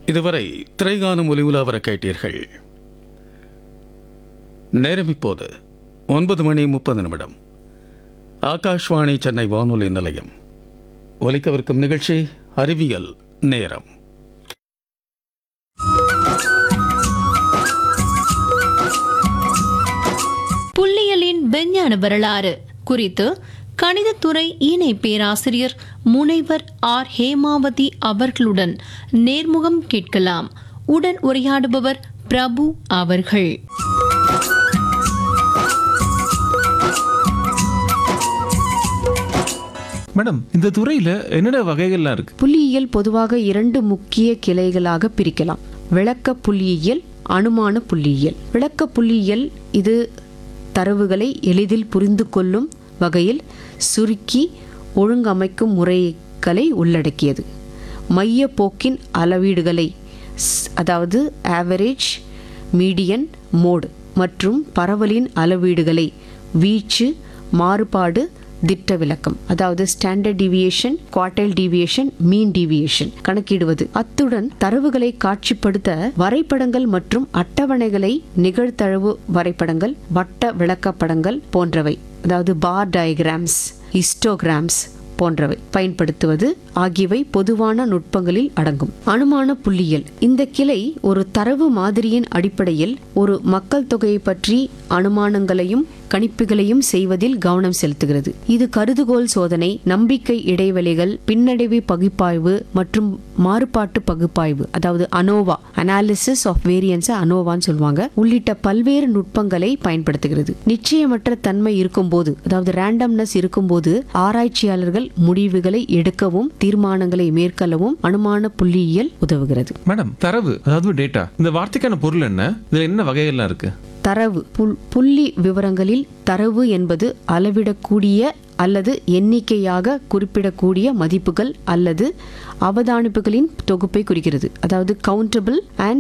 இதுவரை திரைகாணும் ஒலி உலாவர கேட்டீர்கள் நேரம் இப்போது ஒன்பது மணி முப்பது நிமிடம் ஆகாஷ்வாணி சென்னை வானொலி நிலையம் ஒலிக்கவிருக்கும் நிகழ்ச்சி அறிவியல் நேரம் புள்ளியலின் விஞ்ஞான வரலாறு குறித்து கணிதத்துறை இணை பேராசிரியர் முனைவர் ஆர் ஹேமாவதி அவர்களுடன் நேர்முகம் கேட்கலாம் உடன் உரையாடுபவர் பிரபு அவர்கள் மேடம் இந்த துறையில என்னென்ன வகைகள்லாம் இருக்கு புள்ளியியல் பொதுவாக இரண்டு முக்கிய கிளைகளாக பிரிக்கலாம் விளக்க புள்ளியியல் அனுமான புள்ளியியல் விளக்க புள்ளியியல் இது தரவுகளை எளிதில் புரிந்து கொள்ளும் வகையில் சுருக்கி ஒழுங்கமைக்கும் முறைகளை உள்ளடக்கியது மைய போக்கின் அளவீடுகளை ஸ்- அதாவது ஆவரேஜ் மீடியன் மோட் மற்றும் பரவலின் அளவீடுகளை வீச்சு மாறுபாடு திட்ட விளக்கம் அதாவது standard deviation quartile deviation mean deviation கணக்கிடுவது அத்துடன் தரவுகளை காட்சிப்படுத்த வரைபடங்கள் மற்றும் அட்டவணைகளை நிகழ்தரவு வரைபடங்கள் வட்ட விளக்கப்படங்கள் போன்றவை அதாவது பார் டயக்ராம்ஸ் ஹிஸ்டோகிராம்ஸ் போன்றவை பயன்படுத்துவது ஆகியவை பொதுவான நுட்பங்களில் அடங்கும் அனுமான புள்ளியியல் இந்த கிளை ஒரு தரவு மாதிரியின் அடிப்படையில் ஒரு மக்கள் தொகையை பற்றி அனுமானங்களையும் கணிப்புகளையும் செய்வதில் கவனம் செலுத்துகிறது இது கருதுகோள் சோதனை நம்பிக்கை இடைவெளிகள் பின்னடைவு பகுப்பாய்வு மற்றும் மாறுபாட்டு பகுப்பாய்வு அதாவது அனோவா அனாலிசிஸ் ஆஃப் வேரியன்ஸ் அனோவான்னு சொல்லுவாங்க உள்ளிட்ட பல்வேறு நுட்பங்களை பயன்படுத்துகிறது நிச்சயமற்ற தன்மை இருக்கும்போது அதாவது ரேண்டம்னஸ் இருக்கும்போது ஆராய்ச்சியாளர்கள் முடிவுகளை எடுக்கவும் தீர்மானங்களை மேற்கொள்ளவும் அனுமான புள்ளியியல் உதவுகிறது மேடம் தரவு அதாவது டேட்டா இந்த வார்த்தைக்கான பொருள் என்ன இதுல என்ன வகைகள்லாம் இருக்கு தரவு புல் புள்ளி விவரங்களில் தரவு என்பது அளவிடக்கூடிய அல்லது எண்ணிக்கையாக குறிப்பிடக்கூடிய மதிப்புகள் அல்லது அவதானிப்புகளின் தொகுப்பை குறிக்கிறது அதாவது கவுண்டபிள் அண்ட்